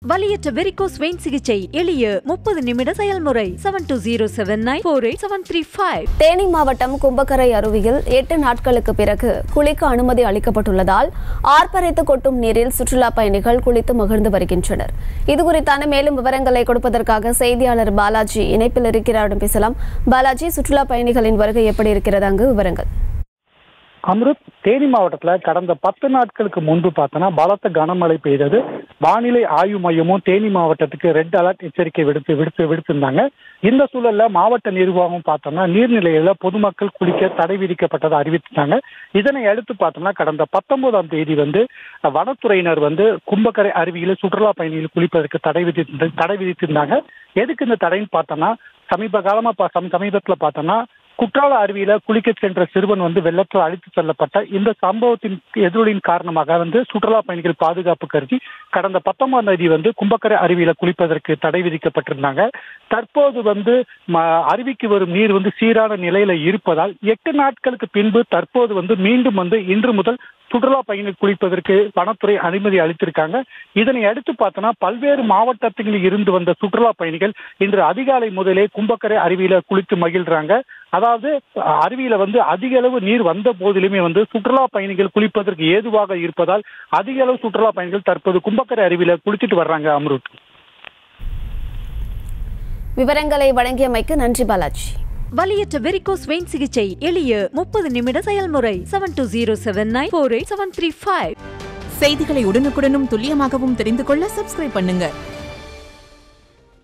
வலியற்ற varicose vein சிகிச்சை எளிய முப்பது நிமிட செயல்முறை seven two zero seven nine four eight seven three five Theni மாவட்டம் கும்பக்கரை அருவியில் எட்டு நாட்களுக்கு பிறகு குளிக்க அனுமதி அளிக்கப்பட்டுள்ளதால் ஆர்ப்பரித்து கொட்டும் நீரில் சுற்றுலா பயணிகள் குளித்து மகிழ்ந்து வருகின்றனர் இதுகுறித்தான மேலும் விவரங்களை கொடுப்பதற்காக செய்தியாளர் பாலாஜி இணைப்பில் இருக்கிறாரிடம் பேசலாம் பாலாஜி சுற்றுலா பயணிகளின் வருகை எப்படி இருக்கிறது அங்கு விவரங்கள் அம்ருத் தேனி மாவட்டத்தில் கடந்த பத்து நாட்களுக்கு முன்பு பார்த்தோன்னா பலத்த கனமழை பெய்தது வானிலை ஆய்வு மையமும் தேனி மாவட்டத்துக்கு ரெட் அலர்ட் எச்சரிக்கை விடுத்து விடுத்து விடுத்திருந்தாங்க இந்த சூழல்ல மாவட்ட நிர்வாகம் பார்த்தோம்னா நீர்நிலையில பொதுமக்கள் குளிக்க தடை விதிக்கப்பட்டதை அறிவித்தாங்க இதனை அடுத்து பார்த்தோம்னா கடந்த பத்தொன்பதாம் தேதி வந்து வனத்துறையினர் வந்து கும்பக்கரை அருவியில் சுற்றுலா பயணிகள் குளிப்பதற்கு தடை விதித்து தடை விதித்திருந்தாங்க எதுக்கு இந்த தடைன்னு பார்த்தோம்னா சமீப காலமா பா- சம- சமீபத்துல பார்த்தோம்னா குற்றால அருவியில குளிக்க சென்ற சிறுவன் வந்து வெள்ளத்தில் அழைத்து செல்லப்பட்ட இந்த சம்பவத்தின் எதிரொலியின் காரணமாக வந்து சுற்றுலா பயணிகள் பாதுகாப்பு கருதி கடந்த பத்தொன்பதாம் தேதி வந்து கும்பக்கரை அருவியில குளிப்பதற்கு தடை விதிக்கப்பட்டிருந்தாங்க தற்போது வந்து ம- அருவிக்கு வரும் நீர் வந்து சீரான நிலையில இருப்பதால் எட்டு நாட்களுக்கு பின்பு தற்போது வந்து மீண்டும் வந்து இன்று முதல் சுற்றுலா பயணிகள் குளிப்பதற்கு வனத்துறை அனுமதி அளித்திருக்காங்க இதனை அடுத்து பார்த்தோன்னா பல்வேறு மாவட்டத்தில் இருந்து வந்த சுற்றுலா பயணிகள் இன்று அதிகாலை முதலே கும்பக்கரை அருவியில குளித்து மகிழ்றாங்க அதாவது அஹ், அருவியில வந்து அதிக அளவு நீர் வந்த போதிலுமே வந்து சுற்றுலா பயணிகள் குளிப்பதற்கு ஏதுவாக இருப்பதால் அதிக அளவு சுற்றுலா பயணிகள் தற்போது கும்பக்கரை அருவியில குளிச்சிட்டு வர்றாங்க அம்ருத் விவரங்களை வழங்கியமைக்கு நன்றி பாலாஜி வலியற்ற வெரிகோஸ் வெயின் சிகிச்சை எளிய முப்பது நிமிட செயல்முறை seven two zero seven nine four eight seven three five செய்திகளை உடனுக்குடனும் துல்லியமாகவும் தெரிந்து கொள்ள சப்ஸ்கிரைப் பண்ணுங்க